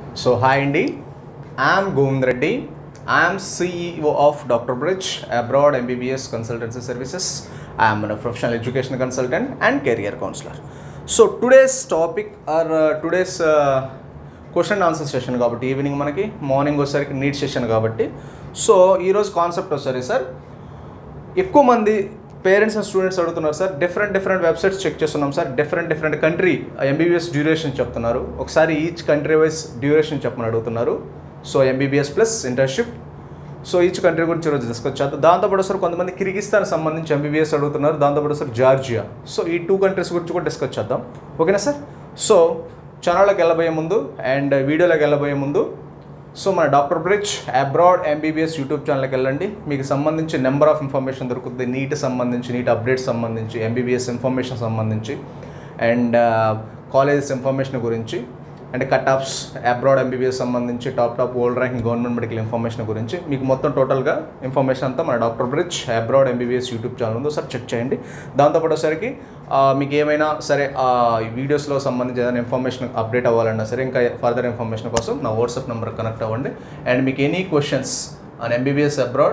so hi అండి I'm Govind Reddy I'm CEO of Doctor bridge abroad MBBS consultancy services I'm professional education consultant and career counsellor so today's topic are today's question answer session కాబట్టి evening మనకి morning వచ్చేసరికి NEET session కాబట్టి so ఈరోజు concept వస్తుంది sir ఎక్కువ మంది parents and students అడుగుతున్నారు sir different different websites check చేస్తున్నాం sir different different country MBBS duration చెప్తున్నారు ఒకసారి ఈచ్ కంట్రీ వైజ్ డ్యూరేషన్ చెప్పమని అడుగుతున్నారు so MBBS plus internship so each country గురించి ఈరోజు డిస్కస్ చేద్దాం దాంతోపాటు సార్ కొంతమంది కిర్గిస్తాన్ సంబంధించి ఎంబీబీఎస్ అడుగుతున్నారు దాంతోపాటు సార్ జార్జియా సో ఈ టూ కంట్రీస్ గురించి కూడా డిస్కస్ చేద్దాం ఓకేనా సార్ సో ఛానల్లోకి వెళ్ళబోయే ముందు అండ్ వీడియోలోకి వెళ్ళబోయే ముందు సో మన doctor bridge abroad MBBS YouTube ఛానల్కి వెళ్ళండి మీకు సంబంధించి నెంబర్ ఆఫ్ ఇన్ఫర్మేషన్ దొరుకుతుంది నీట్ సంబంధించి నీట్ అప్డేట్స్ సంబంధించి ఎంబీబీఎస్ ఇన్ఫర్మేషన్ సంబంధించి అండ్ కాలేజెస్ ఇన్ఫర్మేషన్ గురించి and cutoffs abroad MBBS సంబంధించి top top old ranking government medical information గురించి మీకు మొత్తం టోటల్గా ఇన్ఫర్మేషన్ అంతా మన doctor bridge abroad MBBS YouTube channel ఉందో సార్ చెక్ చేయండి దాంతోపాటు వచ్చేసరికి ఆ, మీకు ఏమైనా సరే ఆ ఈ వీడియోస్లో సంబంధించి ఏదైనా ఇన్ఫర్మేషన్ అప్డేట్ అవ్వాలన్నా సరే ఇంకా ఫర్దర్ ఇన్ఫర్మేషన్ కోసం నా వాట్సాప్ నెంబర్ కనెక్ట్ అవ్వండి అండ్ మీకు any questions on MBBS abroad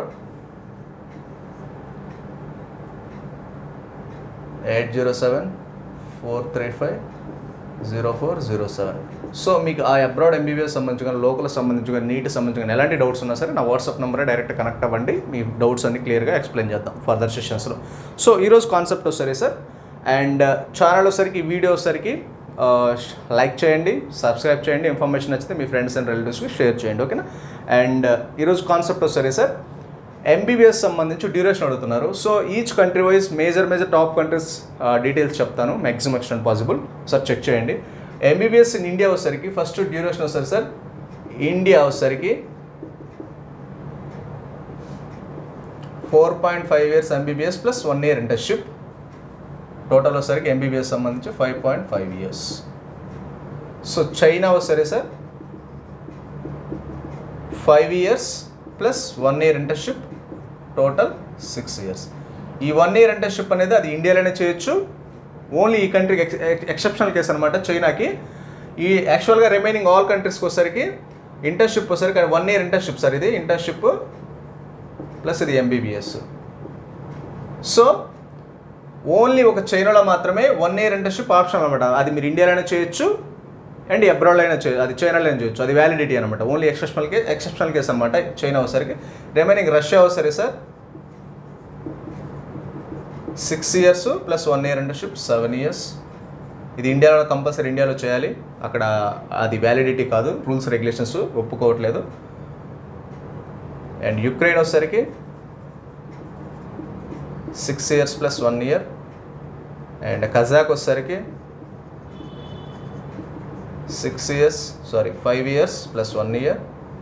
eight zero seven four three five zero four zero seven so మీకు ఆ అబ్రాడ్ ఎంబీబీఎస్ సంబంధించిన లోకల్ సంబంధించిన నీట్ సంబంధించిన ఎలాంటి డౌట్స్ ఉన్నా సరే నా వాట్సాప్ నెంబరే డైరెక్ట్ కనెక్ట్ అవ్వండి మీ డౌట్స్ అన్ని క్లియర్గా ఎక్స్ప్లెయిన్ చేద్దాం ఫర్దర్ సెషన్స్లో సో ఈరోజు కాన్సెప్ట్ వస్తుంది సార్ అండ్ ఛానల్ వచ్చరికి ఈ వీడియో వచ్చరికి లైక్ చేయండి సబ్స్క్రైబ్ చేయండి ఇన్ఫర్మేషన్ నచ్చితే మీ ఫ్రెండ్స్ అండ్ రిలేటివ్స్కి షేర్ చేయండి ఓకేనా అండ్ ఈరోజు కాన్సెప్ట్ వస్తుంది సార్ ఎంబీబీఎస్ సంబంధించి డ్యూరేషన్ అడుగుతున్నారు so each country wise major major top countries details చెప్తాను maximum extent possible sir check చేయండి ఎంబీబీఎస్ ఇన్ ఇండియా వచ్చేసరికి ఫస్ట్ డ్యూరేషన్ వస్తుంది సార్ ఇండియా వచ్చేసరికి four point five years MBBS plus one year internship total వచ్చేసరికి MBBS సంబంధించి five point five years so China వస్తుంది sir five years plus one year internship total six years ఈ one year internship అనేది అది ఇండియాలోనే చేయొచ్చు only ఈ కంట్రీకి ఎక్సెప్షనల్ కేసు అనమాట చైనాకి ఈ యాక్చువల్గా రిమైనింగ్ ఆల్ కంట్రీస్కి వచ్చేసరికి ఇంటర్న్షిప్ వచ్చేసరికి వన్ ఇయర్ ఇంటర్న్షిప్ సార్ ఇది ఇంటర్న్షిప్ ప్లస్ ఇది ఎంబీబీఎస్ సో ఓన్లీ ఒక చైనాలో మాత్రమే వన్ ఇయర్ ఇంటర్న్షిప్ ఆప్షన్ అనమాట అది మీరు ఇండియాలోనే చేయొచ్చు అండ్ అబ్రాడ్ అయినా చేయొచ్చు అది చైనాలో అయినా చేయొచ్చు అది వ్యాలిడిటీ అనమాట only exceptional case exceptional case అనమాట చైనా వచ్చేసరికి రిమైనింగ్ రష్యా వచ్చేసరి sir six years plus one year internship seven years ఇది ఇండియాలో కంపల్సరీ ఇండియాలో చేయాలి అక్కడ అది వ్యాలిడిటీ కాదు రూల్స్ రెగ్యులేషన్స్ ఒప్పుకోవట్లేదు అండ్ యుక్రెయిన్ వచ్చేసరికి six years plus one year and Kazakh వచ్చేసరికి six years sorry five years plus one year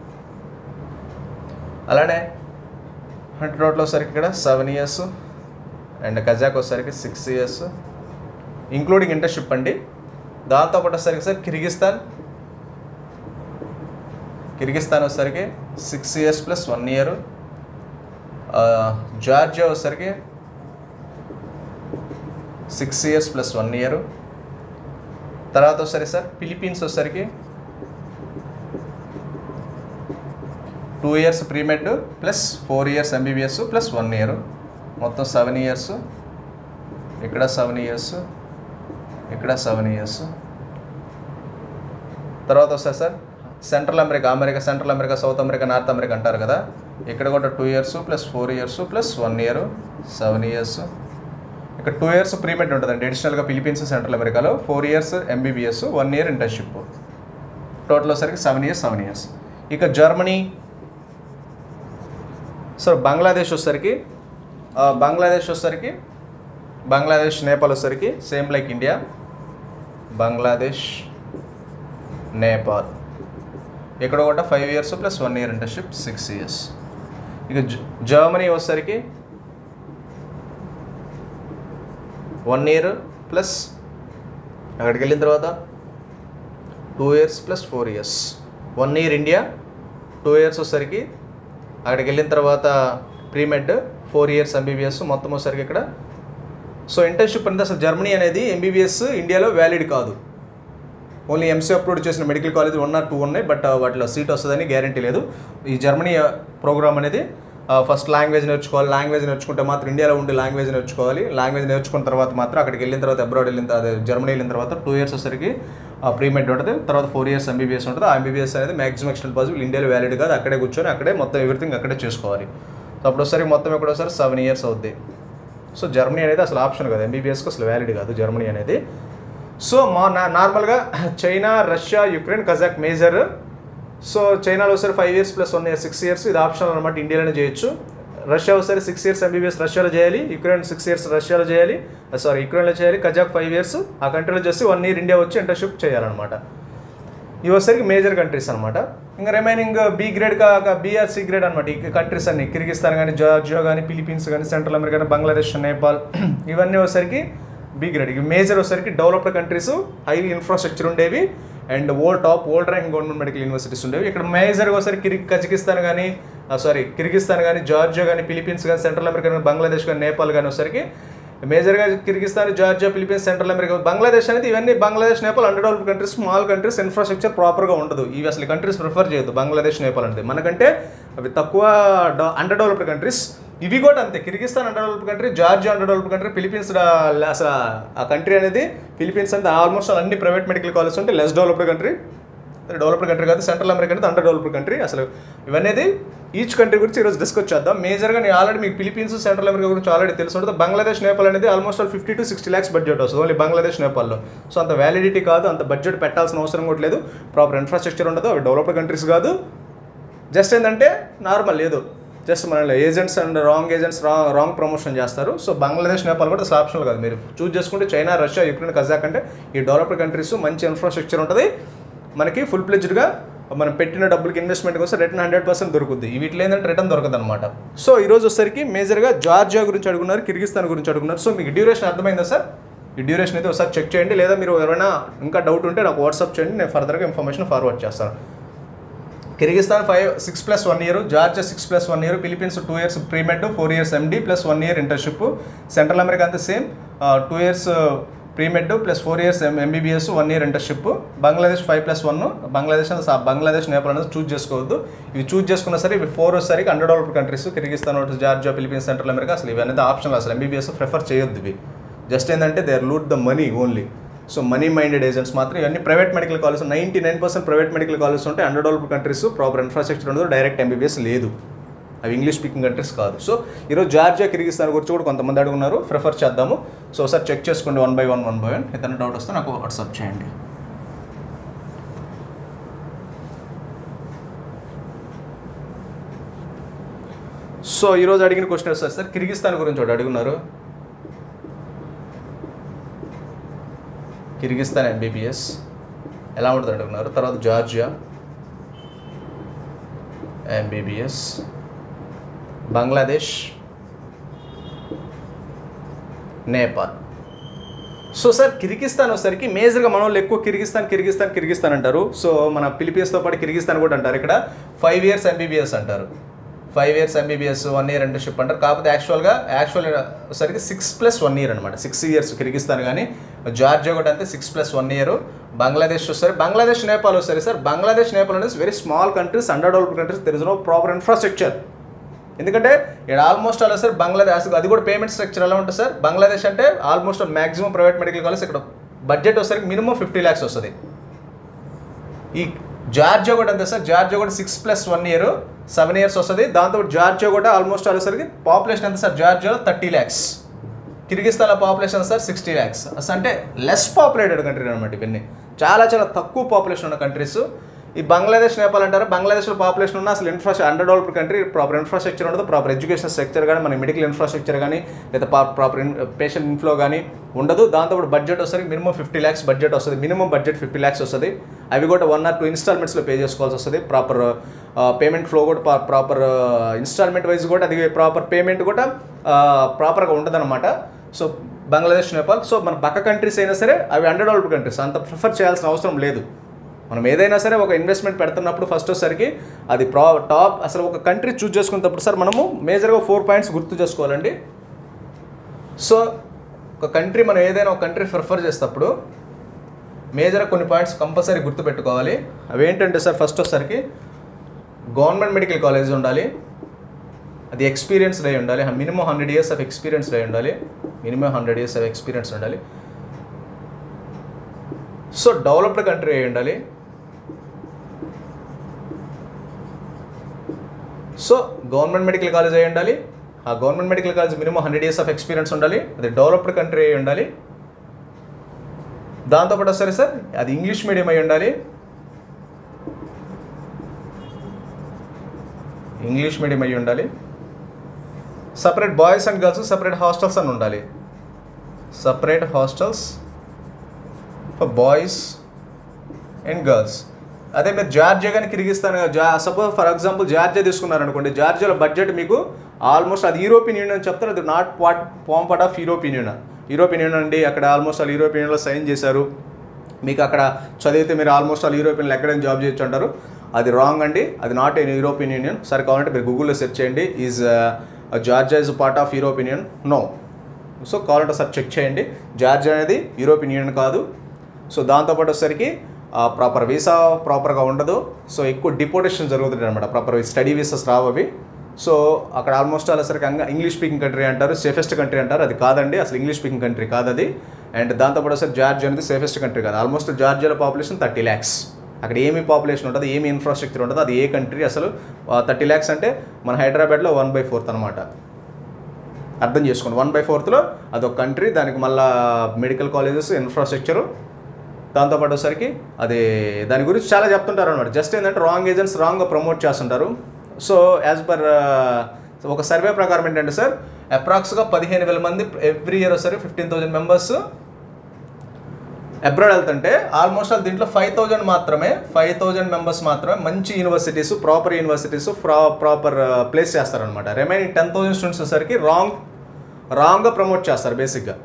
అలానే హండ్రెడ్ రోడ్లో వచ్చేసరికి ఇక్కడ సెవెన్ ఇయర్స్ అండ్ కజాక్ వచ్చేసరికి సిక్స్ ఇయర్స్ ఇంక్లూడింగ్ ఇంటర్న్షిప్ అండి దాంతోపాటు వచ్చేసరికి సార్ కిర్గిస్తాన్ కిర్గిస్తాన్ వచ్చేసరికి six years plus one year Georgia వచ్చేసరికి six years plus one year తర్వాత వస్తారు సార్ ఫిలిపీన్స్ వచ్చేసరికి two years premed plus four years MBBS plus one year మొత్తం సెవెన్ ఇయర్స్ ఇక్కడ సెవెన్ ఇయర్స్ ఇక్కడ సెవెన్ ఇయర్స్ తర్వాత వస్తారు sir central America America central America south America north America అంటారు కదా ఇక్కడ కూడా two years plus four years plus one year seven years ఇక్కడ టూ ఇయర్స్ ప్రీమెడ్ ఉంటుందండి అడిషనల్గా ఫిలిపీన్స్ సెంట్రల్ అమెరికాలో four years MBBS one year internship total వచ్చరికి seven years seven years ఇక జర్మనీ సో బంగ్లాదేశ్ వచ్చేసరికి ఆ, బంగ్లాదేశ్ వచ్చేసరికి బంగ్లాదేశ్ నేపాల్ వచ్చేసరికి same like India Bangladesh Nepal ఇక్కడ కూడా five years plus one year internship six years ఇక జ- జర్మనీ వచ్చేసరికి వన్ ఇయర్ ప్లస్ అక్కడికి వెళ్ళిన తర్వాత two years plus four years one year India two years వచ్చేసరికి అక్కడికి వెళ్ళిన తర్వాత ప్రీమెడ్ ఫోర్ ఇయర్స్ ఎంబీబీఎస్ మొత్తం వచ్చేసరికి ఇక్కడ సో ఇంటర్న్షిప్ అనేది అసలు జర్మనీ అనేది ఎంబీబీఎస్ ఇండియాలో వ్యాలిడ్ కాదు ఓన్లీ ఎంసీ అప్లోడ్ చేసిన medical college one or two ఉన్నాయి బట్ వాటిలో సీట్ వస్తుందని గ్యారంటీ లేదు ఈ జర్మనీ ప్రోగ్రామ్ అనేది ఫస్ట్ లాంగ్వేజ్ నేర్చుకోవాలి లాంగ్వేజ్ నేర్చుకుంటే మాత్రం ఇండియాలో ఉండి లాంగ్వేజ్ నేర్చుకోవాలి లాంగ్వేజ్ నేర్చుకున్న తర్వాత మాత్రం అక్కడికి వెళ్ళిన తర్వాత అబ్రాడ్ వెళ్ళిన తర్వాత అదే జర్మనీ వెళ్ళిన తర్వాత టూ ఇయర్స్ వచ్చేసరికి ప్రీమెడ్ ఉంటుంది తర్వాత ఫోర్ ఇయర్స్ ఎంబీబీఎస్ ఉంటుంది ఆ ఎంబీబీఎస్ అనేది మ్యాక్సిమం ఎక్స్టెంట్ పాసిబుల్ ఇండియాలో వ్యాలిడ్ కాదు అక్కడే కూర్చొని అక్కడే మొత్తం ఎవ్రీథింగ్ అక్కడే చేసుకోవాలి సో అప్పుడు ఒకసారి మొత్తం ఎక్కడ ఒకసారి సెవెన్ ఇయర్స్ అవుద్ది సో జర్మనీ అనేది అసలు ఆప్షన్ కాదు ఎంబీబీఎస్కి అసలు వ్యాలిడ్ కాదు జర్మనీ అనేది సో మా నా నార్మల్గా China Russia Ukraine Kazakh major so చైనాలో ఒకసారి five years plus one year six years ఇది ఆప్షనల్ అనమాట ఇండియాలోనే చేయొచ్చు రష్యా ఒకసారి సిక్స్ ఇయర్స్ ఎంబీబీఎస్ రష్యాలో చేయాలి యుక్రెయిన్ సిక్స్ ఇయర్స్ రష్యాలో చేయాలి సారీ యుక్రెయిన్లో చేయాలి కజాక్ ఫైవ్ ఇయర్స్ ఆ కంట్రీలో చేసి వన్ ఇయర్ ఇండియా వచ్చి ఇంటర్న్షిప్ చేయాలన్నమాట ఇవి వచ్చేసరికి మేజర్ కంట్రీస్ అనమాట ఇంకా రిమైనింగ్ బి గ్రేడ్ కాక బీఆర్ సి గ్రేడ్ అనమాట ఈ కంట్రీస్ అన్ని కిర్గిస్తాన్ కానీ జార్జియా కానీ ఫిలిపీన్స్ కానీ సెంట్రల్ అమెరికా కానీ బంగ్లాదేశ్ నేపాల్ ఇవన్నీ వచ్చేసరికి బి గ్రేడ్ ఇవి మేజర్ వచ్చేసరికి డెవలప్డ్ కంట్రీస్ హై ఇన్ఫ్రాస్ట్రక్చర్ ఉండేవి and old top old rank government medical universities ఉండేవి ఇక్కడ మేజర్గా ఒకసారి కిరి కజకిస్తాన్ కానీ సారీ కిర్గిస్తాన్ కానీ జార్జియా కానీ ఫిలిపీన్స్ కానీ సెంట్రల్ అమెరికా కానీ బంగ్లాదేశ్ కానీ నేపాల్ కానీ వచ్చేసరికి మేజర్గా Kyrgyzstan Georgia Philippines central America Bangladesh అనేది ఇవన్నీ Bangladesh Nepal under develop countries small countries infrastructure ప్రాపర్గా ఉండదు ఇవి అసలు కంట్రీస్ ప్రిఫర్ చేయొద్దు బంగ్లాదేశ్ నేపాల్ అనేది మనకంటే అవి తక్కువ అండర్ డెవలప్డ్ కంట్రీస్ ఇవి కూడా అంతే Kyrgyzstan under develop country Georgia under develop country Philippines అసలు ఆ కంట్రీ అనేది ఫిలిపీన్స్ అంటే ఆల్మోస్ట్ అన్ని ప్రైవేట్ మెడికల్ కాలేజెస్ ఉంటే less developed country developed country కాదు సెంట్రల్ అమెరికా అనేది అండర్ డెవలప్డ్ కంట్రీ అసలు ఇవన్నీ ఈచ్ కంట్రీ గురించి ఈరోజు డిస్కస్ చేద్దాం మేజర్గా నేను ఆల్రెడీ మీకు ఫిలిపీన్స్ సెంట్రల్ అమెరికా గురించి ఆల్రెడీ తెలుసు ఉంటుంది బంగ్లాదేశ్ నేపాల్ అనేది almost all fifty to sixty lakhs budget వస్తుంది ఓన్లీ బంగ్లాదేశ్ నేపాల్లో సో అంత వ్యాలిడిటీ కాదు అంత బడ్జెట్ పెట్టాల్సిన అవసరం కూడా లేదు ప్రాపర్ ఇన్ఫ్రాస్ట్రక్చర్ ఉండదు అవి డెవలప్డ్ కంట్రీస్ కాదు జస్ట్ ఏంటంటే నార్మల్ లేదు జస్ట్ మన ఏజెంట్స్ అండ్ రాంగ్ ఏజెంట్స్ రా రాంగ్ ప్రమోషన్ చేస్తారు సో బంగ్లాదేశ్ నేపాల్ కూడా అసలు ఆప్షనల్ కాదు మీరు చూస్ చేసుకుంటే చైనా రష్యా యుక్రెయిన్ కజాక్ అంటే ఈ డెవలప్డ్ కంట్రీస్ మంచి ఇన్ఫ్రాస్ట్రక్చర్ ఉంటుంది మనకి ఫుల్ ప్లెజ్డ్గా మనం పెట్టిన డబ్బులకి ఇన్వెస్ట్మెంట్ కోసం రిటర్న్ హండ్రెడ్ పర్సెంట్ దొరుకుద్ది వీటిలో ఏంటంటే రిటర్న్ దొరకదు అనమాట సో ఈ రోజు వచ్చేసరికి మేజర్గా జార్జియా గురించి అడుగున్నారు కిర్గిస్తాన్ గురించి అడుగున్నారు సో మీకు డ్యూరేషన్ అర్థమైందా సార్ ఈ డ్యూరేషన్ అయితే ఒకసారి చెక్ చేయండి లేదా మీరు ఎవరైనా ఇంకా డౌట్ ఉంటే నాకు వాట్సాప్ చేయండి నేను ఫర్దర్గా ఇన్ఫర్మేషన్ ఫార్వర్డ్ చేస్తాను Kyrgyzstan five six plus one year Georgia six plus one year Philippines two years premed four years MD plus one year internship central America అంతా same two years premed plus four years MBBS one year internship Bangladesh five plus one Bangladesh అనేది సా- బంగ్లాదేశ్ నేపాల్ అనేది చూస్ చేసుకోవద్దు ఇవి చూస్ చేసుకున్న సరే ఇవి four వచ్చేసరికి అండర్ డెవలప్డ్ కంట్రీస్ కిర్గిస్తాన్ ఒకటి జార్జియా ఫిలిపీన్స్ సెంట్రల్ అమెరికా అసలు ఇవి అనేది ఆప్షన్ అసలు ఎంబీబీఎస్ ప్రిఫర్ చేయొద్దు ఇవి జస్ట్ ఏంటంటే they are loot the money only so money minded agents మాత్రం ఇవన్నీ private medical college ninety nine percent private medical college ఉంటాయి under developed countries proper infrastructure ఉండదు డైరెక్ట్ ఎంబీబీఎస్ లేదు అవి ఇంగ్లీష్ స్పీకింగ్ కంట్రీస్ కాదు సో ఈరోజు Georgia Kyrgyzstan గురించి కూడా కొంతమంది అడుగున్నారు ప్రిఫర్ చేద్దాము సో ఒకసారి చెక్ చేసుకోండి one by one one by one ఏదైనా డౌట్ వస్తే నాకు వాట్సాప్ చేయండి సో ఈరోజు అడిగిన క్వశ్చన్ వస్తుంది సార్ కిర్గిస్తాన్ గురించి ఒకటి అడుగున్నారు కిర్గిస్తాన్ ఎంబీబీఎస్ ఎలా ఉంటుంది అడుగున్నారు తర్వాత Georgia MBBS Bangladesh Nepal so sir Kyrgyzstan వచ్చేసరికి మేజర్గా మన వాళ్ళు ఎక్కువ కిర్గిస్తాన్ కిర్గిస్తాన్ కిర్గిస్తాన్ అంటారు సో మన ఫిలిపీన్స్తో పాటు కిర్గిస్తాన్ కూడా అంటారు ఇక్కడ ఫైవ్ ఇయర్స్ ఎంబీబీఎస్ అంటారు five years MBBS one year internship అంటారు కాకపోతే యాక్చువల్గా యాక్చువల్ సరికి సిక్స్ ప్లస్ వన్ ఇయర్ అనమాట సిక్స్ ఇయర్స్ కిర్గిస్తాన్ కానీ జార్జియా కూడా అంతే six plus one year Bangladesh వస్తారు బంగ్లాదేశ్ నేపాల్ వస్తారు సార్ బంగ్లాదేశ్ నేపాల్ అనేది very small countries under developed countries there is no proper infrastructure ఎందుకంటే ఇక్కడ ఆల్మోస్ట్ అలా సార్ బంగ్లాదేశ్ అది కూడా పేమెంట్ స్ట్రక్చర్ ఎలా ఉంటుంది సార్ బంగ్లాదేశ్ అంటే almost maximum private medical college ఇక్కడ బడ్జెట్ వచ్చేసరికి మినిమం ఫిఫ్టీ ల్యాక్స్ వస్తుంది ఈ జార్జియా కూడా అంతే సార్ జార్జియా కూడా six plus one year seven years వస్తుంది దాంతో జార్జియా కూడా ఆల్మోస్ట్ అయ్యేసరికి పాపులేషన్ ఎంత సార్ జార్జియాలో థర్టీ ల్యాక్స్ కిర్గిస్తాన్లో పాపులేషన్ సార్ సిక్స్టీ ల్యాక్స్ అసలు అంటే లెస్ పాపులేటెడ్ కంట్రీ అనమాట ఇవన్నీ చాలా చాలా తక్కువ పాపులేషన్ ఉన్న కంట్రీస్ ఈ బంగ్లాదేశ్ నేపాల్ అంటారు బంగ్లాదేశ్లో పాపులేషన్ ఉన్న అసలు infrastructure under developed country proper infrastructure ఉండదు ప్రాపర్ ఎడ్యుకేషన్ స్ట్రక్చర్ కానీ మన మెడికల్ ఇన్ఫ్రాస్ట్రక్చర్ కానీ లేదా ప్రాపర్ పేషెంట్ ఇన్ఫ్లో కానీ ఉండదు దాంతో బడ్జెట్ వస్తుంది మినిమం ఫిఫ్టీ ల్యాక్స్ బడ్జెట్ వస్తుంది మినిమం బడ్జెట్ ఫిఫ్టీ ల్యాక్స్ వస్తుంది అవి కూడా వన్ ఆర్ టూ ఇన్స్టాల్మెంట్స్లో పే చేసుకోవాల్సి వస్తుంది ప్రాపర్ పేమెంట్ ఫ్లో కూడా ప్రాపర్ ఇన్స్టాల్మెంట్ వైజ్ కూడా అది ప్రాపర్ పేమెంట్ కూడా ప్రాపర్గా ఉండదన్నమాట సో బంగ్లాదేశ్ నేపాల్ సో మన పక్క కంట్రీస్ అయినా సరే అవి అండర్ డెవలప్డ్ కంట్రీస్ అంత ప్రిఫర్ చేయాల్సిన అవసరం లేదు మనం ఏదైనా సరే ఒక ఇన్వెస్ట్మెంట్ పెడుతున్నప్పుడు ఫస్ట్ వచ్చేసరికి అది ప్రా టాప్ అసలు ఒక కంట్రీ చూస్ చేసుకున్నప్పుడు సార్ మనము మేజర్గా ఫోర్ పాయింట్స్ గుర్తు చేసుకోవాలండి సో ఒక కంట్రీ మనం ఏదైనా ఒక కంట్రీ ప్రిఫర్ చేసేటప్పుడు మేజర్గా కొన్ని పాయింట్స్ కంపల్సరీ గుర్తుపెట్టుకోవాలి అవి ఏంటంటే సార్ ఫస్ట్ వచ్చేసరికి గవర్నమెంట్ మెడికల్ కాలేజ్ ఉండాలి అది ఎక్స్పీరియన్స్డ్ అయి ఉండాలి minimum hundred years of experience అయి ఉండాలి minimum hundred years of experience ఉండాలి సో డెవలప్డ్ కంట్రీ అయి ఉండాలి సో గవర్నమెంట్ మెడికల్ కాలేజ్ అయి ఉండాలి ఆ government medical college minimum hundred years of experience ఉండాలి అది డెవలప్డ్ కంట్రీ అయి ఉండాలి దాంతోపాటు వస్తారు సార్ అది ఇంగ్లీష్ మీడియం అయి ఉండాలి ఇంగ్లీష్ మీడియం అయి ఉండాలి separate boys and girls separate hostels అని ఉండాలి separate hostels for boys and girls అదే మీరు జార్జియా కానీ కిర్గిస్తాన్ జా సపోజ్ ఫర్ ఎగ్జాంపుల్ జార్జియా తీసుకున్నారనుకోండి జార్జియాలో బడ్జెట్ మీకు ఆల్మోస్ట్ అది యూరోపియన్ యూనియన్ అని చెప్తారు అది not part from part of European union European union అండి అక్కడ ఆల్మోస్ట్ వాళ్ళు యూరోపియన్ యూనియన్లో సైన్ చేశారు మీకు అక్కడ చదివితే మీరు ఆల్మోస్ట్ వాళ్ళు యూరోపియన్లో ఎక్కడైనా జాబ్ చేయొచ్చు అంటారు అది రాంగ్ అండి అది నాట్ ఏ యూరోపియన్ యూనియన్ సరే కావాలంటే మీరు గూగుల్లో సెర్చ్ చేయండి is Georgia is part of European union no so కావాలంటే సార్ చెక్ చేయండి జార్జియా అనేది యూరోపియన్ యూనియన్ కాదు సో దాంతోపాటు వచ్చేసరికి ప్రాపర్ వీసా ప్రాపర్గా ఉండదు సో ఎక్కువ డిపోటేషన్ జరుగుతుంది అనమాట ప్రాపర్ స్టడీ వీసాస్ రావు అవి సో అక్కడ ఆల్మోస్ట్ అసలు ఇంగ్లీష్ స్పీకింగ్ కంట్రీ అంటారు సేఫెస్ట్ కంట్రీ అంటారు అది కాదండి అసలు ఇంగ్లీష్ స్పీకింగ్ కంట్రీ కాదు అది అండ్ దాంతోపాటు అసలు జార్జియా అనేది సేఫెస్ట్ కంట్రీ కాదు ఆల్మోస్ట్ జార్జియాలో పాపులేషన్ థర్టీ ల్యాక్స్ అక్కడ ఏమి పాపులేషన్ ఉంటుంది ఏమి ఇన్ఫ్రాస్ట్రక్చర్ ఉంటుంది అది ఏ కంట్రీ అసలు థర్టీ ల్యాక్స్ అంటే మన హైదరాబాద్లో వన్ బై ఫోర్త్ అనమాట అర్థం చేసుకోండి వన్ బై ఫోర్త్లో అదొక కంట్రీ దానికి మళ్ళా మెడికల్ కాలేజెస్ ఇన్ఫ్రాస్ట్రక్చరు దాంతోపాటు వచ్చేసరికి అది దాని గురించి చాలా చెప్తుంటారు అనమాట జస్ట్ ఏంటంటే రాంగ్ ఏజెంట్స్ రాంగ్గా ప్రమోట్ చేస్తుంటారు సో యాజ్ పర్ ఒక సర్వే ప్రకారం ఏంటంటే సార్ అప్రాక్స్గా పదిహేను వేల మంది ఎవ్రీ ఇయర్ వస్తారు ఫిఫ్టీన్ థౌజండ్ మెంబర్స్ అబ్రాడ్ వెళ్తుంటే ఆల్మోస్ట్ ఆల్ దీంట్లో ఫైవ్ థౌజండ్ మాత్రమే ఫైవ్ థౌజండ్ మెంబర్స్ మాత్రమే మంచి యూనివర్సిటీస్ ప్రాపర్ యూనివర్సిటీస్ ప్రా ప్రాపర్ ప్లేస్ చేస్తారనమాట రిమైనింగ్ టెన్ థౌజండ్ స్టూడెంట్స్ వచ్చేసరికి రాంగ్ రాంగ్గా ప్రమోట్ చేస్తారు బేసిక్గా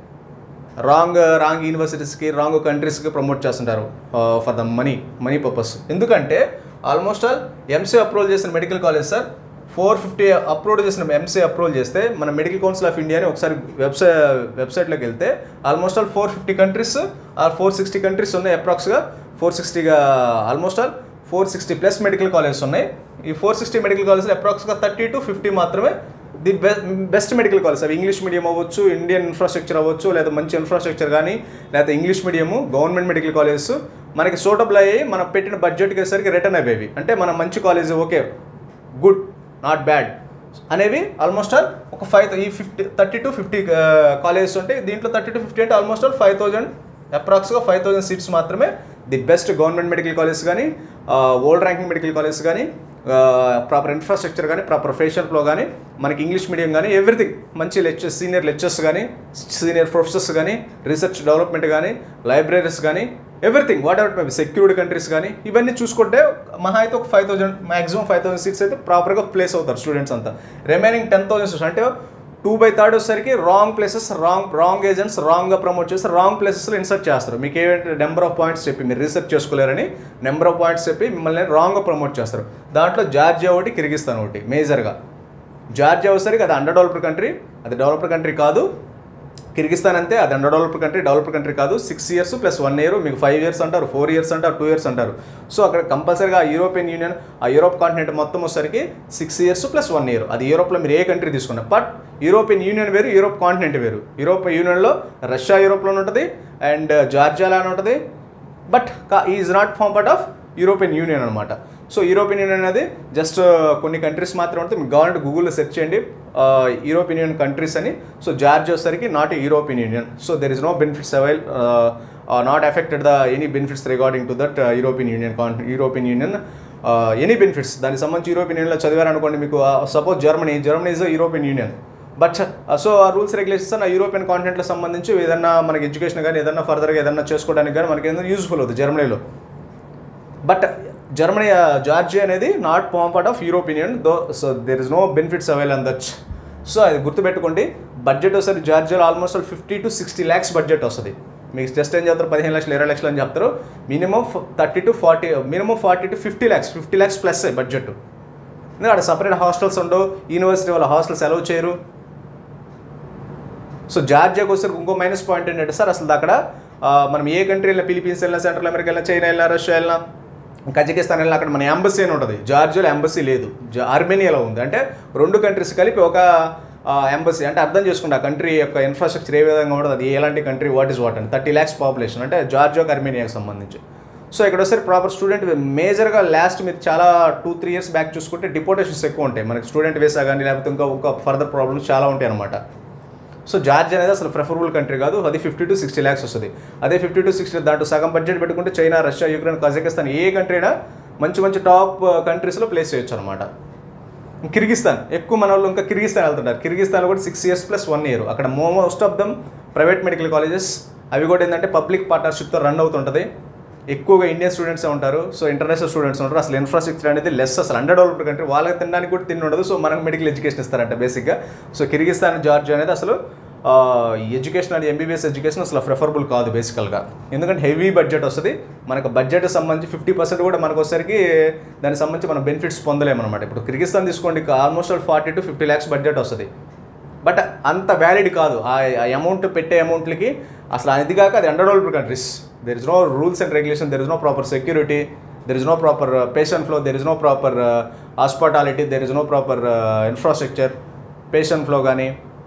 రాంగ్ రాంగ్ యూనివర్సిటీస్కి రాంగ్ కంట్రీస్కి ప్రమోట్ చేస్తుంటారు for the money money purpose ఎందుకంటే ఆల్మోస్ట్ ఆల్ ఎంసీ అప్రూవల్ చేసిన medical college sir four fifty approve చేసిన ఎంసీ అప్రూవల్ చేస్తే మన మెడికల్ కౌన్సిల్ ఆఫ్ ఇండియా అని ఒకసారి వెబ్సైట్ వెబ్సైట్లోకి వెళ్తే almost all four fifty countries or four sixty countries ఉన్నాయి అప్రాక్స్గా ఫోర్ సిక్స్టీగా almost all four sixty plus medical colleges ఉన్నాయి ఈ ఫోర్ సిక్స్టీ మెడికల్ కాలేజ్లో అప్రాక్స్గా థర్టీ టు ఫిఫ్టీ మాత్రమే ది బెస్ట్ మెడికల్ కాలేజ్ అవి ఇంగ్లీష్ మీడియం అవ్వచ్చు ఇండియన్ ఇన్ఫ్రాస్ట్రక్చర్ అవ్వచ్చు లేదా మంచి ఇన్ఫ్రాస్ట్రక్చర్ కానీ లేదా English medium government medical colleges మనకి సూటబుల్ అయ్యి మనం పెట్టిన బడ్జెట్కి వచ్చేసరికి రిటర్న్ అయ్యేవి అంటే మన మంచి college okay good not bad అనేవి ఆల్మోస్ట్ ఆల్ ఒక ఫైవ్ ఈ fifty thirty to fifty colleges ఉంటాయి దీంట్లో థర్టీ టు ఫిఫ్టీ అంటే ఆల్మోస్ట్ ఆల్ ఫైవ్ థౌజండ్ అప్రాక్స్గా ఫైవ్ థౌజండ్ సీట్స్ మాత్రమే the best government medical college కానీ ఓల్డ్ ర్యాంకింగ్ మెడికల్ కాలేజ్ కానీ ప్రాపర్ ఇన్ఫ్రాస్ట్రక్చర్ కానీ ప్రాపర్ ఫేషియల్ ఫ్లో కానీ మనకి ఇంగ్లీష్ మీడియం కానీ ఎవ్రీథింగ్ మంచి లెక్చర్స్ సీనియర్ లెక్చర్స్ కానీ సీనియర్ ప్రొఫెసర్స్ కానీ రీసెర్చ్ డెవలప్మెంట్ కానీ లైబ్రరీస్ కానీ everything whatever maybe secured countries కానీ ఇవన్నీ చూసుకుంటే మహా అయితే ఒక five thousand maximum five thousand seats అయితే ప్రాపర్గా ప్లేస్ అవుతారు స్టూడెంట్స్ అంతా రిమైనింగ్ టెన్ థౌసండ్ అంటే టూ బై థర్డ్ వచ్చేసరికి wrong places wrong wrong agents రాంగ్గా ప్రమోట్ చేసి రాంగ్ ప్లేసెస్లో ఇన్సర్ట్ చేస్తారు మీకు ఏంటంటే నెంబర్ ఆఫ్ పాయింట్స్ చెప్పి మీరు రీసెర్చ్ చేసుకోలేరని నెంబర్ ఆఫ్ పాయింట్స్ చెప్పి మిమ్మల్ని రాంగ్గా ప్రమోట్ చేస్తారు దాంట్లో జార్జియా ఒకటి కిర్గిస్తాన్ ఒకటి మేజర్గా జార్జియా వచ్చేసరికి అది అండర్ డెవలప్డ్ కంట్రీ అది డెవలప్డ్ కంట్రీ కాదు కిర్గిస్తాన్ అంతే అది under developed country developed country కాదు six years plus one year మీకు ఫైవ్ ఇయర్స్ అంటారు ఫోర్ ఇయర్స్ అంటారు టూ ఇయర్స్ అంటారు సో అక్కడ కంపల్సరీగా ఆ యూరోపియన్ యూనియన్ ఆ యూరోప్ కాంటినెంట్ మొత్తం వచ్చేసరికి six years plus one year అది యూరోప్లో మీరు ఏ కంట్రీ తీసుకున్నా బట్ యూరోపియన్ యూనియన్ వేరు యూరోప్ కాంటినెంట్ వేరు యూరోప్ యూనియన్లో రష్యా యూరోప్లోనే ఉంటుంది అండ్ జార్జియాలో అని ఉంటుంది but is not form part of European Union అనమాట సో యూరోపియన్ యూనియన్ అనేది జస్ట్ కొన్ని కంట్రీస్ మాత్రమే ఉంటుంది మీకు కావాలంటే గూగుల్లో సెర్చ్ చేయండి యూరోపియన్ యూనియన్ కంట్రీస్ అని సో జార్జ్ వచ్చేసరికి not European Union so there is no benefits avail not affected the any benefits regarding to that European union European Union any benefits దానికి సంబంధించి యూరోపియన్ యూనియన్లో చదివారనుకోండి మీకు suppose Germany Germany is European Union but so ఆ rules regulations ఆ European కాంటినెంట్కి సంబంధించి ఏదన్నా మనకి ఎడ్యుకేషన్ కానీ ఏదన్నా ఫర్దర్గా ఏదన్నా చేసుకోవడానికి కానీ మనకి ఏదైనా యూస్ఫుల్ అవుతుంది జర్మనీలో బట్ జర్మనీ జార్జియా అనేది not form part of Europe Union though so there is no benefits avail untouched so అది గుర్తుపెట్టుకోండి బడ్జెట్ వస్తుంది జార్జియాలో almost fifty to sixty lakhs budget వస్తుంది మీకు జస్ట్ ఏం చెప్తారు పదిహేను లక్షలు ఇరవై లక్షలు అని చెప్తారు minimum thirty to forty minimum forty to fifty lakhs fifty lakhs plus budget ఎందుకంటే అక్కడ సపరేట్ హాస్టల్స్ ఉండవు యూనివర్సిటీ వాళ్ళ హాస్టల్స్ అలౌ చేయరు సో జార్జియాకి వచ్చేసరికి ఇంకో మైనస్ పాయింట్ ఏంటంటే సార్ అసలు అక్కడ ఆ, మనం ఏ కంట్రీ వెళ్ళినా ఫిలిపీన్స్ వెళ్ళినా సెంట్రల్ అమెరికా వెళ్ళినా చైనా వెళ్ళినా రష్యా వెళ్ళినా కజకిస్తాన్ వెళ్ళినా అక్కడ మన ఎంబసీ అని ఉంటుంది జార్జియాలో ఎంబసీ లేదు జా- ఆర్మేనియాలో ఉంది అంటే రెండు కంట్రీస్ కలిపి ఒక ఎంబసీ అంటే అర్థం చేసుకుంటే ఆ కంట్రీ యొక్క ఇన్ఫ్రాస్ట్రక్చర్ ఏ విధంగా ఉంటుంది అది ఎలాంటి కంట్రీ వాట్ ఇస్ వాట్ అని థర్టీ ల్యాక్స్ పాపులేషన్ అంటే జార్జియాకి ఆర్మేనియాకి సంబంధించి సో ఇక్కడ వస్తే ప్రాపర్ స్టూడెంట్ మేజర్గా లాస్ట్ మీరు చాలా టూ త్రీ ఇయర్స్ బ్యాక్ చూసుకుంటే డిపోటేషన్స్ ఎక్కువ ఉంటాయి మనకి స్టూడెంట్ వీసా కానీ లేకపోతే ఇంకా ఇంకా ఫర్దర్ ప్రాబ్లమ్స్ చాలా ఉంటాయి అనమాట సో జార్జ్ అనేది అసలు ప్రిఫరబుల్ కంట్రీ కాదు అది ఫిఫ్టీ టు సిక్స్టీ ల్యాక్స్ వస్తుంది అదే ఫిఫ్టీ టు సిక్స్టీ దాంట్లో సగం బడ్జెట్ పెట్టుకుంటే చైనా రష్యా యుక్రెయిన్ కజకిస్తాన్ ఏ కంట్రీ అయినా మంచి మంచి టాప్ కంట్రీస్లో ప్లేస్ చేయొచ్చు అనమాట కిర్గిస్తాన్ ఎక్కువ మన వాళ్ళు ఇంకా కిర్గిస్తాన్ వెళ్తుంటారు కిర్గిస్తాన్ కూడా six years plus one year అక్కడ most of them private medical colleges అవి కూడా ఏంటంటే పబ్లిక్ పార్ట్నర్షిప్తో రన్ అవుతుంటుంది ఎక్కువగా ఇండియన్ స్టూడెంట్స్ ఉంటారు సో ఇంటర్నేషనల్ స్టూడెంట్స్ ఉంటారు అసలు ఇన్ఫ్రాస్ట్రక్చర్ అనేది లెస్ అసలు అండర్ డెవలప్డ్ కంట్రీ వాళ్ళకి తినడానికి కూడా తిండి ఉండదు సో మనకు మెడికల్ ఎడ్యుకేషన్ ఇస్తారంట బేసిక్గా సో కిర్గిస్తాన్ జార్జియా అనేది అసలు ఎడ్యుకేషన్ అది ఎంబీబీఎస్ ఎడ్యుకేషన్ అసలు ప్రిఫరబుల్ కాదు బేసికల్గా ఎందుకంటే హెవీ బడ్జెట్ వస్తుంది మనకు బడ్జెట్ సంబంధించి ఫిఫ్టీ పర్సెంట్ కూడా మనకు వచ్చేసరికి దానికి సంబంధించి మనం బెనిఫిట్స్ పొందలేమన్నమాట ఇప్పుడు కిర్గిస్తాన్ తీసుకోండి almost forty to fifty lakhs budget వస్తుంది బట్ అంత వ్యాలిడ్ కాదు ఆ అమౌంట్ పెట్టే అమౌంట్లకి అసలు అది కాక అది under developed countries there is no rules and regulation there is no proper security there is no proper patient flow there is no proper hospitality there is no proper infrastructure patient flow కానీ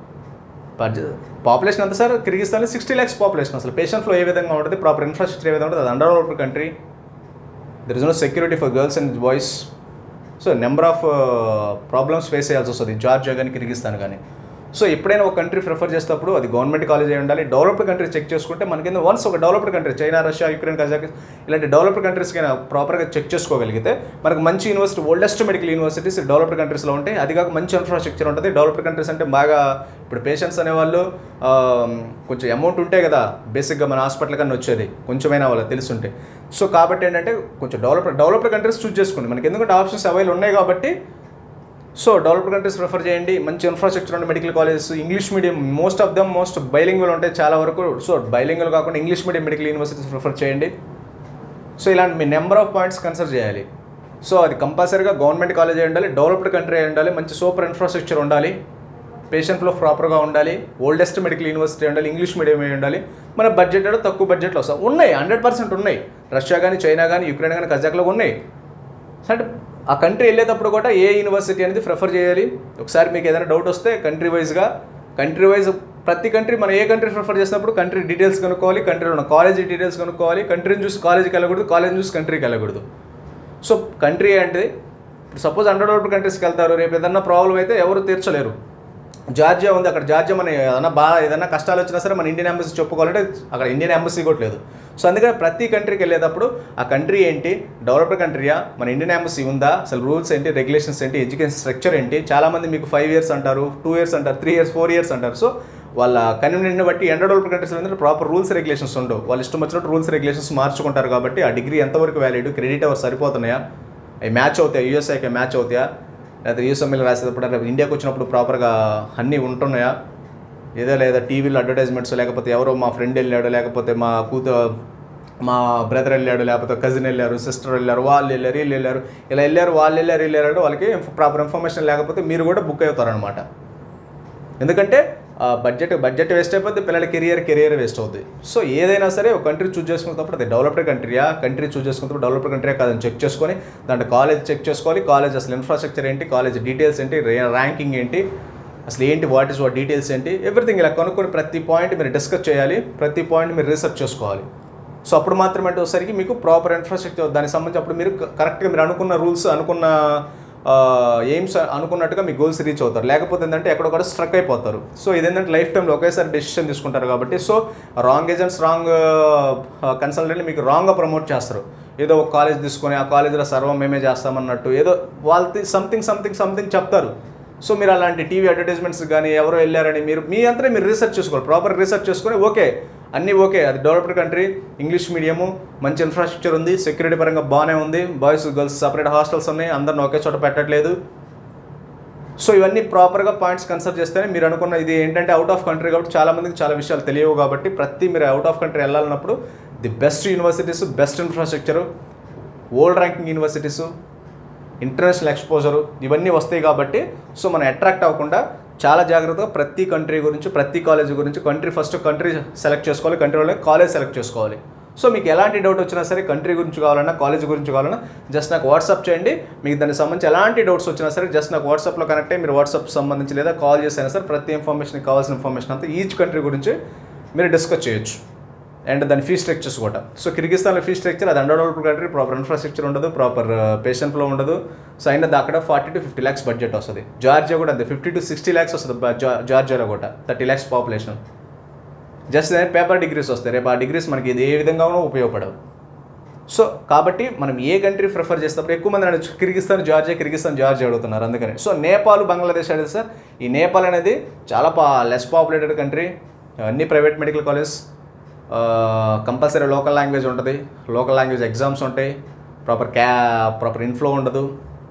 population ఎంత sir కిర్గిస్తాన్లో sixty lakhs population అసలు patient flow ఏ విధంగా ఉంటుంది proper infrastructure ఏ విధంగా ఉంటుంది అది under developed country there is no security for girls and boys so number of problems face చేయాల్సి వస్తుంది జార్జియా కానీ కిర్గిస్తాన్ కానీ సో ఎప్పుడైనా ఒక కంట్రీ ప్రిఫర్ చేసేటప్పుడు అది గవర్నమెంట్ కాలేజ్ అయి ఉండాలి డెవలప్డ్ కంట్రీ చెక్ చేసుకుంటే మనకి వన్స్ ఒక developed country China Russia Ukraine Kazakh ఇలాంటి డెవలప్డ్ కంట్రీస్కి ప్రాపర్గా చెక్ చేసుకోగలిగితే మనకు మంచి university oldest medical universities developed కంట్రీస్లో ఉంటాయి అది కాక మంచి ఇన్ఫ్రాస్ట్రక్చర్ ఉంటుంది డెవలప్డ్ కంట్రీస్ అంటే బాగా ఇప్పుడు పేషెంట్స్ అనేవాళ్ళు ఆ, కొంచెం అమౌంట్ ఉంటే కదా బేసిక్గా మన హాస్పిటల్ కన్నా వచ్చేది కొంచెమైనా వాళ్ళకి తెలుసుంటే సో కాబట్టి ఏంటంటే కొంచెం డెవలప్డ్ డెవలప్డ్ కంట్రీస్ చూస్ చేసుకోండి మనకి ఎందుకంటే ఆప్షన్స్ అవైలబుల్ ఉన్నాయి కాబట్టి సో డెవలప్డ్ కంట్రీస్ ప్రిఫర్ చేయండి మంచి ఇన్ఫ్రాస్ట్రక్చర్ ఉండే medical colleges English medium most of them most bilingual ఉంటాయి చాలా వరకు సో బైలింగ్వల్ కాకుండా English medium medical universities prefer చేయండి సో ఇలాంటి మీ నెంబర్ ఆఫ్ పాయింట్స్ కన్సిడర్ చేయాలి సో అది కంపల్సరీగా గవర్నమెంట్ కాలేజ్ అయి ఉండాలి డెవలప్డ్ కంట్రీ అయి ఉండాలి మంచి సూపర్ ఇన్ఫ్రాస్ట్రక్చర్ ఉండాలి పేషెంట్ ఫ్లో ప్రాపర్గా ఉండాలి ఓల్డెస్ట్ మెడికల్ యూనివర్సిటీ ఉండాలి ఇంగ్లీష్ మీడియం అయి ఉండాలి మన బడ్జెట్ కూడా తక్కువ బడ్జెట్లో వస్తాం ఉన్నాయి హండ్రెడ్ పర్సెంట్ ఉన్నాయి రష్యా కానీ చైనా కానీ యుక్రెయిన్ కానీ కజాక్లో ఉన్నాయి అంటే ఆ కంట్రీ వెళ్ళేటప్పుడు కూడా ఏ యూనివర్సిటీ అనేది ప్రిఫర్ చేయాలి ఒకసారి మీకు ఏదైనా డౌట్ వస్తే కంట్రీ వైజ్గా కంట్రీ వైజ్ ప్రతి కంట్రీ మనం ఏ కంట్రీ ప్రిఫర్ చేసినప్పుడు కంట్రీ డీటెయిల్స్ కనుక్కోవాలి కంట్రీలో ఉన్న కాలేజ్ డీటెయిల్స్ కనుక్కోవాలి కంట్రీని చూసి కాలేజీకి వెళ్ళకూడదు కాలేజ్ చూసి కంట్రీకి వెళ్ళకూడదు సో కంట్రీ అంటే ఇప్పుడు సపోజ్ అండర్ డెవలప్డ్ కంట్రీస్కి వెళ్తారు రేపు ఏదన్నా ప్రాబ్లం అయితే ఎవరు తీర్చలేరు జార్జియా ఉంది అక్కడ జార్జియా మన ఏదైనా బాగా ఏదైనా కష్టాలు వచ్చినా సరే మన ఇండియన్ ఎంబసీ చెప్పుకోవాలంటే అక్కడ ఇండియన్ ఎంబసీ కూడా లేదు సో అందుకని ప్రతి కంట్రీకి వెళ్ళేటప్పుడు ఆ కంట్రీ ఏంటి డెవలప్డ్ కంట్రీయా మన ఇండియన్ ఎంబసీ ఉందా అసలు రూల్స్ ఏంటి రెగ్యులేషన్స్ ఏంటి ఎడ్యుకేషన్ స్ట్రక్చర్ ఏంటి చాలామంది మీకు ఫైవ్ ఇయర్స్ అంటారు టూ ఇయర్స్ అంటారు త్రీ ఇయర్స్ ఫోర్ ఇయర్స్ అంటారు సో వాళ్ళ కన్వీనియంట్ని బట్టి ఎండ డెవలప్డ్ కంట్రీస్ ఏంటంటే ప్రాపర్ రూల్స్ రెగ్యులేషన్స్ ఉండవు వాళ్ళు ఇష్టం వచ్చినట్టు రూల్స్ రెగ్యులేషన్స్ మార్చుకుంటారు కాబట్టి ఆ డిగ్రీ ఎంతవరకు వ్యాలిడ్ క్రెడిట్ అవర్స్ సరిపోతున్నాయా అవి మ్యాచ్ అవుతాయా యూఎస్ఐకి మ్యాచ్ అవుతాయా లేదా యూఎస్ఎంఎల్ రాసేటప్పుడు రేపు ఇండియాకి వచ్చినప్పుడు ప్రాపర్గా అన్నీ ఉంటున్నాయా ఏదో లేదా టీవీలో అడ్వర్టైజ్మెంట్స్ లేకపోతే ఎవరో మా ఫ్రెండ్ వెళ్ళాడు లేకపోతే మా కూతురు మా బ్రదర్ వెళ్ళాడు లేకపోతే కజిన్ వెళ్ళారు సిస్టర్ వెళ్ళారు వాళ్ళు వెళ్ళారు వీళ్ళు వెళ్ళారు ఇలా వెళ్ళారు వాళ్ళు వెళ్ళారు వీళ్ళు వెళ్ళారు వాళ్ళకి ప్రాపర్ ఇన్ఫర్మేషన్ లేకపోతే మీరు కూడా బుక్ అవుతారనమాట ఎందుకంటే బడ్జెట్ బడ్జెట్ వేస్ట్ అయిపోద్ది పిల్లల కెరియర్ కెరియర్ వేస్ట్ అవుద్ది సో ఏదైనా సరే ఒక కంట్రీ చూస్ చేసుకున్నప్పుడు అది డెవలప్డ్ కంట్రీయా కంట్రీ చూస్ చేసుకున్నప్పుడు డెవలప్డ్ కంట్రీయా కాదని చెక్ చేసుకొని దాంట్లో కాలేజ్ చెక్ చేసుకోవాలి కాలేజ్ అసలు ఇన్ఫ్రాస్ట్రక్చర్ ఏంటి కాలేజ్ డీటెయిల్స్ ఏంటి ర్యాంకింగ్ ఏంటి అసలు ఏంటి వాట్ ఇస్ వాట్ డీటెయిల్స్ ఏంటి ఎవ్రీథింగ్ ఇలా కనుక్కొని ప్రతి పాయింట్ మీరు డిస్కస్ చేయాలి ప్రతి పాయింట్ మీరు రీసెర్చ్ చేసుకోవాలి సో అప్పుడు మాత్రమే అంటే వచ్చేసరికి మీకు ప్రాపర్ ఇన్ఫ్రాస్ట్రక్చర్ దానికి సంబంధించి అప్పుడు మీరు కరెక్ట్గా మీరు అనుకున్న రూల్స్ అనుకున్న ఎయిమ్స్ అనుకున్నట్టుగా మీ గోల్స్ రీచ్ అవుతారు లేకపోతే ఏంటంటే ఎక్కడొక్కడ స్ట్రక్ అయిపోతారు సో ఇదేంటంటే లైఫ్ టైంలో ఒకేసారి డెసిషన్ తీసుకుంటారు కాబట్టి సో రాంగ్ ఏజెంట్స్ రాంగ్ కన్సల్టెంట్ని మీకు రాంగ్గా ప్రమోట్ చేస్తారు ఏదో ఒక కాలేజ్ తీసుకొని ఆ కాలేజీలో సర్వం మేమే చేస్తామన్నట్టు ఏదో వాళ్ళది సంథింగ్ సంథింగ్ సంథింగ్ చెప్తారు సో మీరు అలాంటి టీవీ అడ్వర్టైజ్మెంట్స్ కానీ ఎవరో వెళ్ళారని మీరు మీ అంతా మీరు రీసెర్చ్ చేసుకోవాలి ప్రాపర్ రీసెర్చ్ చేసుకొని ఓకే అన్నీ ఓకే అది డెవలప్డ్ కంట్రీ ఇంగ్లీష్ మీడియము మంచి ఇన్ఫ్రాస్ట్రక్చర్ ఉంది సెక్యూరిటీ పరంగా బాగానే ఉంది బాయ్స్ గర్ల్స్ సపరేట్ హాస్టల్స్ ఉన్నాయి అందరిని ఒకే చోట పెట్టట్లేదు సో ఇవన్నీ ప్రాపర్గా పాయింట్స్ కన్సిడర్ చేస్తేనే మీరు అనుకున్న ఇది ఏంటంటే అవుట్ ఆఫ్ కంట్రీ కాబట్టి చాలా మందికి చాలా విషయాలు తెలియవు కాబట్టి ప్రతి మీరు అవుట్ ఆఫ్ కంట్రీ వెళ్ళాలన్నప్పుడు the best universities best infrastructure world ranking universities international exposure ఇవన్నీ వస్తాయి కాబట్టి సో మనం అట్రాక్ట్ అవ్వకుండా చాలా జాగ్రత్తగా ప్రతి కంట్రీ గురించి ప్రతి కాలేజ్ గురించి కంట్రీ ఫస్ట్ కంట్రీ సెలెక్ట్ చేసుకోవాలి కంట్రీలో కాలేజ్ సెలెక్ట్ చేసుకోవాలి సో మీకు ఎలాంటి డౌట్ వచ్చినా సరే కంట్రీ గురించి కావాలన్నా కాలేజ్ గురించి కావాలన్నా జస్ట్ నాకు వాట్సాప్ చేయండి మీకు దానికి సంబంధించి ఎలాంటి డౌట్స్ వచ్చినా సరే జస్ట్ నాకు వాట్సాప్లో కనెక్ట్ అయ్యి మీరు వాట్సాప్ సంబంధించి లేదా కాల్ చేసినా సరే ప్రతి ఇన్ఫర్మేషన్ కావాల్సిన ఇన్ఫర్మేషన్ అంతా ఈచ్ కంట్రీ గురించి మీరు డిస్కస్ చేయొచ్చు అండ్ దాని ఫీ స్ట్రక్చర్స్ కూడా సో కిర్గిస్తాన్లో ఫీ స్ట్రక్చర్ అది అండర్డెవలప్ కంట్రీ ప్రాపర్ ఇన్ఫ్రాస్ట్రక్చర్ ఉండదు ప్రాపర్ పేషెంట్ ఫ్లో ఉండదు సో అయినా అక్కడ forty to fifty lakhs budget వస్తుంది జార్జియా కూడా అంతే ఫిఫ్టీ టు సిక్స్టీ ల్యాక్స్ వస్తుంది బ- జా- జార్జియాలో కూడా thirty lakhs population just paper degrees వస్తాయి రేపు ఆ డిగ్రీస్ మనకి ఇది ఏ విధంగానూ ఉపయోగపడవు సో కాబట్టి మనం ఏ కంట్రీ ప్రిఫర్ చేసినప్పుడు ఎక్కువ మంది నన్ను కిర్గిస్తాన్ జార్జియా కిర్గిస్తాన్ జార్జియా అడుగుతున్నారు అందుకని సో నేపాల్ బంగ్లాదేశ్ అడిగితే సార్ ఈ నేపాల్ అనేది చాలా పా లెస్ పాపులేటెడ్ కంట్రీ అన్ని private medical college compulsory local language ఉంటుంది లోకల్ లాంగ్వేజ్ ఎగ్జామ్స్ ఉంటాయి ప్రాపర్ క్యా ప్రాపర్ ఇన్ఫ్లో ఉండదు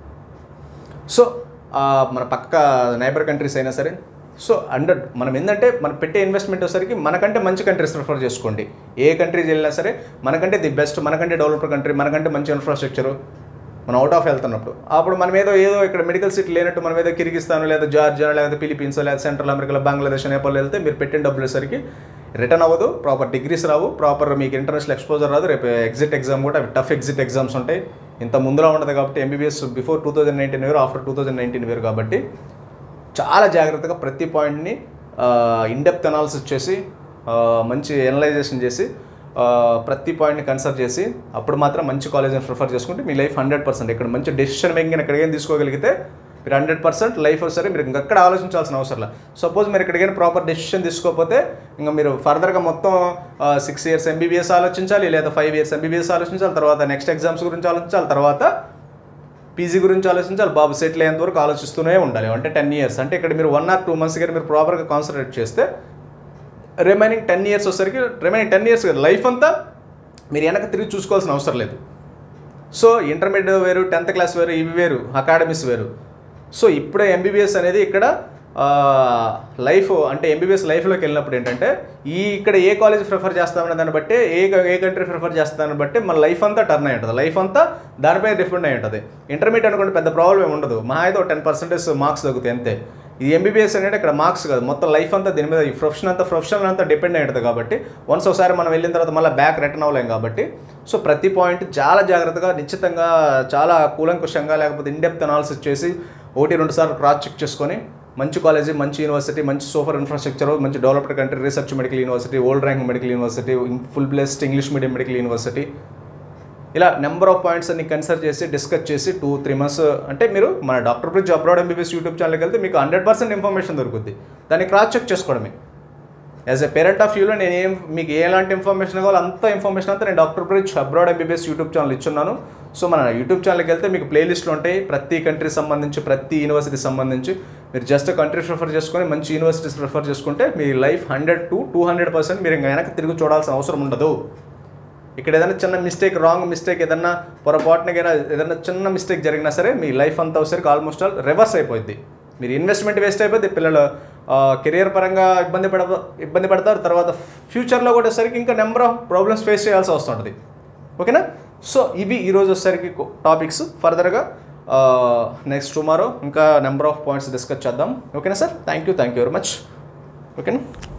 సో ఆ, మన పక్క నైబర్ కంట్రీస్ అయినా సరే సో అండర్ మనం ఏంటంటే మనం పెట్టే ఇన్వెస్ట్మెంట్ వచ్చేసరికి మనకంటే మంచి కంట్రీస్ ప్రిఫర్ చేసుకోండి ఏ కంట్రీస్ వెళ్ళినా సరే మనకంటే ది బెస్ట్ మనకంటే డెవలప్డ్ కంట్రీ మనకంటే మంచి ఇన్ఫ్రాస్ట్రక్చరు మనం అవుట్ ఆఫ్ వెళ్తున్నప్పుడు అప్పుడు మనం ఏదో ఏదో ఇక్కడ మెడికల్ సీట్ లేనట్టు మనం ఏదో కిర్గిస్తాను లేదా జార్జియా లేదా ఫిలిపీన్స్ లేదా సెంట్రల్ అమెరికాలో బంగ్లాదేశ్ నేపాల్ వెళ్తే మీరు పెట్టిన డబ్బులు వచ్చేసరికి రిటర్న్ అవ్వదు ప్రాపర్ డిగ్రీస్ రావు ప్రాపర్ మీకు ఇంటర్నేషనల్ ఎక్స్పోజర్ రాదు రేపు ఎగ్జిట్ ఎగ్జామ్ కూడా అవి టఫ్ ఎగ్జిట్ ఎగ్జామ్స్ ఉంటాయి ఇంత ముందులో ఉండదు కాబట్టి MBBS before two thousand nineteen వేరు ఆఫ్టర్ టూ థౌజండ్ నైన్టీన్ వేరు కాబట్టి చాలా జాగ్రత్తగా ప్రతి పాయింట్ని ఇన్డెప్త్ అనాలిసిస్ చేసి ఆ, మంచి ఎనలైజేషన్ చేసి ఆ, ప్రతి పాయింట్ని కన్సిడర్ చేసి అప్పుడు మాత్రం మంచి కాలేజ్ని ప్రిఫర్ చేసుకుంటే మీ లైఫ్ హండ్రెడ్ పర్సెంట్ ఇక్కడ మంచి డెసిషన్ మేకింగ్ ఎక్కడికైనా తీసుకోగలిగితే మీరు హండ్రెడ్ పర్సెంట్ లైఫ్ సరే మీరు ఇంకెక్కడ ఆలోచించాల్సిన అవసరం లేదు సపోజ్ మీరు ఎక్కడికైనా ప్రాపర్ డెసిషన్ తీసుకోకపోతే ఇంకా మీరు ఫర్దర్గా మొత్తం సిక్స్ ఇయర్స్ ఎంబీబీఎస్ ఆలోచించాలి లేదా ఫైవ్ ఇయర్స్ ఎంబీబీఎస్ ఆలోచించాలి తర్వాత నెక్స్ట్ ఎగ్జామ్స్ గురించి ఆలోచించాలి తర్వాత పీజీ గురించి ఆలోచించాలి బాబు సెటిల్ అయ్యేంత వరకు ఆలోచిస్తూనే ఉండాలి అంటే టెన్ ఇయర్స్ అంటే ఇక్కడ మీరు వన్ ఆర్ టూ మంత్స్ కానీ మీరు ప్రాపర్గా కాన్సన్ట్రేట్ చేస్తే రిమైనింగ్ టెన్ ఇయర్స్ వచ్చేసరికి రిమైనింగ్ టెన్ ఇయర్స్ లైఫ్ అంతా మీరు వెనక తిరిగి చూసుకోవాల్సిన అవసరం లేదు సో ఇంటర్మీడియట్ వేరు టెన్త్ క్లాస్ వేరు ఇవి వేరు అకాడమీస్ వేరు సో ఇప్పుడే ఎంబీబీఎస్ అనేది ఇక్కడ లైఫ్ అంటే ఎంబీబీఎస్ లైఫ్లోకి వెళ్ళినప్పుడు ఏంటంటే ఈ ఇక్కడ ఏ కాలేజ్ ప్రిఫర్ చేస్తామనే దాన్ని బట్టి ఏ ఏ కంట్రీ ప్రిఫర్ చేస్తామని బట్టి మన లైఫ్ అంతా టర్న్ అయి ఉంటుంది లైఫ్ అంతా దానిపై డిఫరెంట్ అయి ఉంటుంది ఇంటర్మీడియట్ అనుకుంటే పెద్ద ప్రాబ్లం ఏమి ఉండదు మా అయితే టెన్ పర్సెంటేజ్ మార్క్స్ తగ్గుతాయి అంతే ఈ ఎంబీబీఎస్ అనేది ఇక్కడ మార్క్స్ కాదు మొత్తం లైఫ్ అంతా దీని మీద ఈ ప్రొఫెషన్ అంతా ప్రొఫెషన్ అంతా డిపెండ్ అయి ఉంటుంది కాబట్టి వన్స్ ఒకసారి మనం వెళ్ళిన తర్వాత మళ్ళీ బ్యాక్ రిటర్న్ అవ్వలేం కాబట్టి సో ప్రతి పాయింట్ చాలా జాగ్రత్తగా నిశ్చితంగా చాలా కూలంకుషంగా లేకపోతే ఇన్డెప్త్ అనాలిసిస్ చేసి ఒకటి రెండు సార్లు క్రాస్ చెక్ చేసుకొని మంచి కాలేజీ మంచి యూనివర్సిటీ మంచి సూపర్ ఇన్ఫ్రాస్ట్రక్చర్ మంచి developed country research medical university old rank medical university full placed English medium medical university ఇలా నెంబర్ ఆఫ్ పాయింట్స్ అన్ని కన్సిడర్ చేసి డిస్కస్ చేసి టూ త్రీ మంత్స్ అంటే మీరు మన doctor bridge abroad MBBS YouTube ఛానల్కి వెళ్తే మీకు హండ్రెడ్ పర్సెంట్ ఇన్ఫర్మేషన్ దొరుకుద్ది దాన్ని క్రాస్ చెక్ చేసుకోవడమే యాజ్ ఎ పేరెంట్ ఆఫ్ వ్యూలో నేను ఏం మీకు ఎలాంటి ఇన్ఫర్మేషన్ కావాలో అంత ఇన్ఫర్మేషన్ అంతా నేను doctor bridge abroad MBBS YouTube channel ఇచ్చున్నాను సో మన యూట్యూబ్ ఛానల్కి వెళ్తే మీకు ప్లేలిస్ట్లు ఉంటాయి ప్రతి కంట్రీ సంబంధించి ప్రతి యూనివర్సిటీ సంబంధించి మీరు జస్ట్ కంట్రీ ప్రిఫర్ చేసుకొని మంచి యూనివర్సిటీస్ ప్రిఫర్ చేసుకుంటే మీ life hundred to two hundred percent మీరు ఇంకా వెనక్కి తిరిగి చూడాల్సిన అవసరం ఉండదు ఇక్కడ ఏదైనా చిన్న మిస్టేక్ రాంగ్ మిస్టేక్ ఏదన్నా పొరపాటునకైనా ఏదైనా చిన్న మిస్టేక్ జరిగినా సరే మీ లైఫ్ అంతా వచ్చేసరికి ఆల్మోస్ట్ ఆల్ రివర్స్ అయిపోద్ది మీరు ఇన్వెస్ట్మెంట్ వేస్ట్ అయిపోద్ది పిల్లలు కెరియర్ పరంగా ఇబ్బంది పడ ఇబ్బంది పడతారు తర్వాత ఫ్యూచర్లో కూడా వచ్చేసరికి ఇంకా నెంబర్ ఆఫ్ ప్రాబ్లమ్స్ ఫేస్ చేయాల్సి వస్తుంటుంది ఓకేనా సో ఇవి ఈరోజు వచ్చేసరికి టాపిక్స్ ఫర్దర్గా నెక్స్ట్ టుమారో ఇంకా నెంబర్ ఆఫ్ పాయింట్స్ డిస్కస్ చేద్దాం ఓకేనా sir thank you thank you very much ఓకేనా